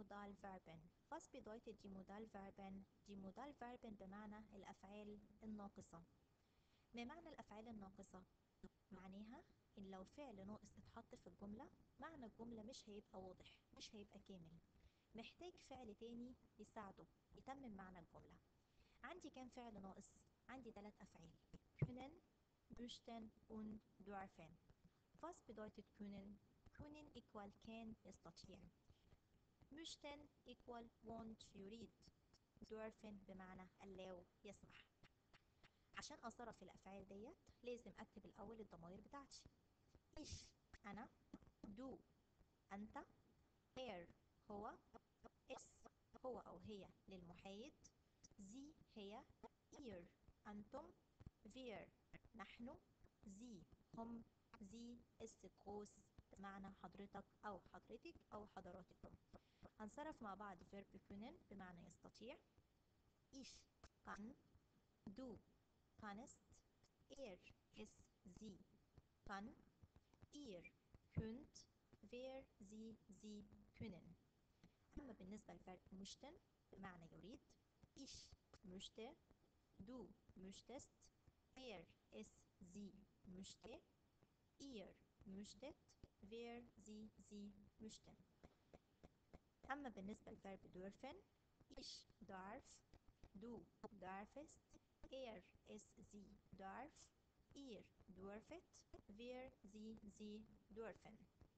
Modal Verben was bedeutet die Modal Verben die Modal Verben بمعنى الأفعال الناقصة ما معنى الأفعال الناقصة معناها إن لو فعل ناقص اتحط في الجملة معنى الجملة مش هيبقى واضح مش هيبقى كامل محتاج فعل تاني يساعده يتمم معنى الجملة عندي كام فعل ناقص عندي ثلاث أفعال können möchten und dürfen was bedeutet können können equal can يستطيع möchten equal want يريد dürfen بمعنى allow يسمح عشان أصرف الأفعال ديت لازم أكتب الأول الضمائر بتاعتي إيش أنا do أنت er هو es هو أو هي للمحايد sie هي ihr أنتم wir نحن sie هم sie ist groß بمعنى حضرتك أو حضرتك أو حضراتكم هنصرف مع بعض verb können بمعنى يستطيع ich kann du kannst er es sie kann ihr könnt wer sie sie können أما بالنسبة للفرق möchten بمعنى يريد ich möchte du möchtest er es sie möchte ihr möchtet wer sie sie möchten أما بالنسبة للفرب dürfen ich darf du darfst er es sie darf ihr dürfet wir sie sie dürfen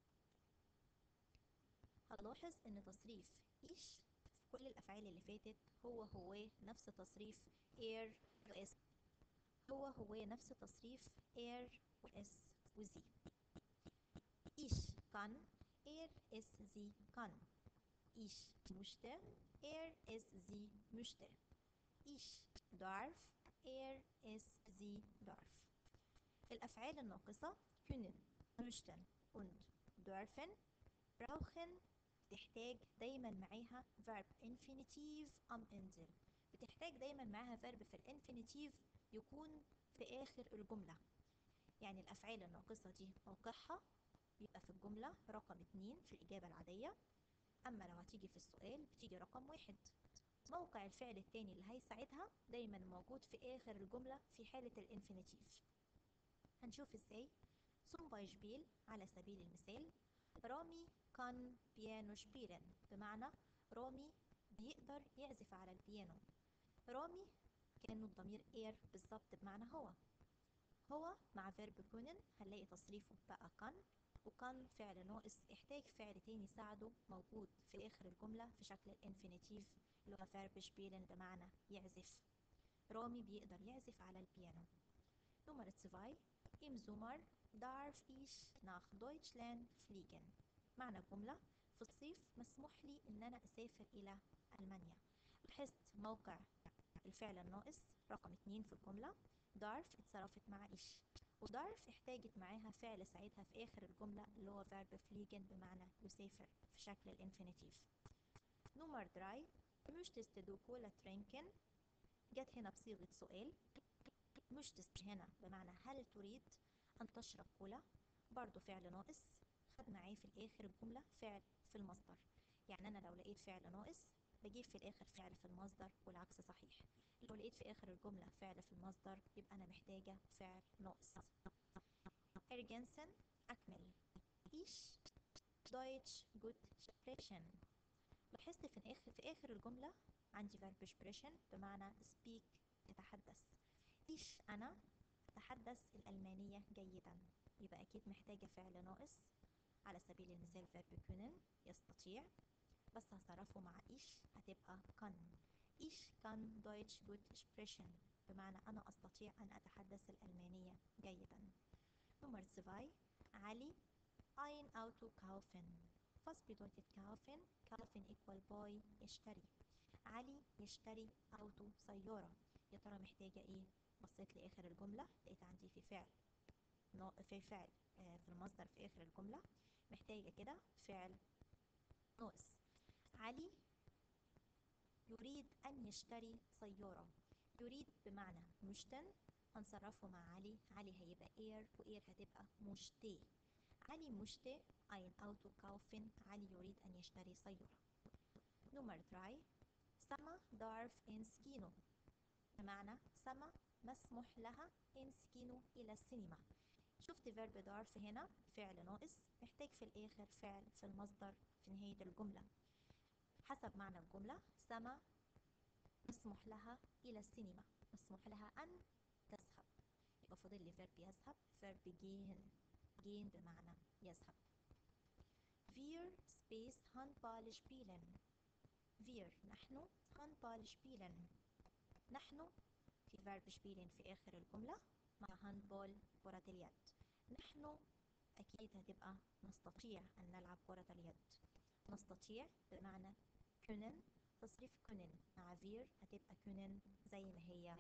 هنلاحظ ان تصريف إيش في كل الافعال اللي فاتت هو هو نفس تصريف air و s هو هو نفس تصريف air و s و z ich kann er es sie kann ich möchte er es sie möchte ich darf er es sie darf الأفعال الناقصة können möchten und dürfen brauchen بتحتاج دايما معاها verb infinitive am Ende بتحتاج دايما معاها verb في الانفينيتيف يكون في آخر الجملة يعني الأفعال الناقصة دي موقعها بيبقى في الجملة رقم اتنين في الإجابة العادية أما لو هتيجي في السؤال بتيجي رقم واحد موقع الفعل التاني اللي هيساعدها دايما موجود في آخر الجملة في حالة الانفينيتيف هنشوف ازاي zum Beispiel على سبيل المثال رامي كان بيانو شبيلن بمعنى رامي بيقدر يعزف على البيانو رامي كأنه الضمير اير بالظبط بمعنى هو هو مع فيرب كونن هنلاقي تصريفه بقى كان وكان فعل ناقص احتاج فعل تاني يساعده موجود في آخر الجملة في شكل الانفينيتيف اللي هو فيرب شبيلن بمعنى يعزف رامي بيقدر يعزف على البيانو نمرة 2 Im Sommer darf ich nach Deutschland fliegen معنى الجملة في الصيف مسموح لي إن أنا أسافر إلى ألمانيا لاحظت موقع الفعل الناقص رقم اتنين في الجملة darf اتصرفت مع إيش ودارف احتاجت معاها فعل ساعتها في آخر الجملة اللي هو verb fliegen بمعنى يسافر في شكل الانفينيتيف نمر 3 möchtest du Cola trinken جت هنا بصيغة سؤال möchtest هنا بمعنى هل تريد أن تشرب كولا برضو فعل ناقص خد معاه في الآخر الجملة فعل في المصدر يعني أنا لو لقيت فعل ناقص بجيب في الآخر فعل في المصدر والعكس صحيح لو لقيت في آخر الجملة فعل في المصدر يبقى أنا محتاجة فعل ناقص ergänzen أكمل ich Deutsch gut sprechen لاحظت في آخر في آخر الجملة عندي verb sprechen بمعنى speak يتحدث ich أنا أتحدث الألمانية جيدا يبقى أكيد محتاجة فعل ناقص على سبيل المثال verb können يستطيع بس هصرفه مع إيش هتبقى kann ich kann Deutsch gut sprechen بمعنى أنا أستطيع أن أتحدث الألمانية جيدا نمر 2 علي ein Auto kaufen was bedeutet kaufen kaufen equal buy يشتري علي يشتري أوتو سيارة يا ترى محتاجة إيه بصيت لآخر الجملة لقيت عندي في فعل في فعل في المصدر في آخر الجملة محتاجة كده فعل ناقص علي يريد أن يشتري سيارة يريد بمعنى مشتن هنصرفه مع علي علي هيبقى اير واير هتبقى مشتي علي مشتي ein Auto kaufen علي يريد أن يشتري سيارة نمر 3 سما دارف إن سكينو بمعنى سما مسموح لها إن سكينو إلى السينما شفت فيرب دارف هنا فعل ناقص محتاج في الآخر فعل في المصدر في نهاية الجملة حسب معنى الجملة سما مسموح لها إلى السينما مسموح لها أن تذهب يبقى فاضل لي فيرب يذهب فيرب جين جين بمعنى يذهب Wir space Handball spielen Wir نحن Handball spielen نحن في فيرب spielen في آخر الجملة مع هاندبول كرة اليد نحن أكيد هتبقى نستطيع أن نلعب كرة اليد نستطيع بمعنى können تصريف können مع فير هتبقى können زي ما هي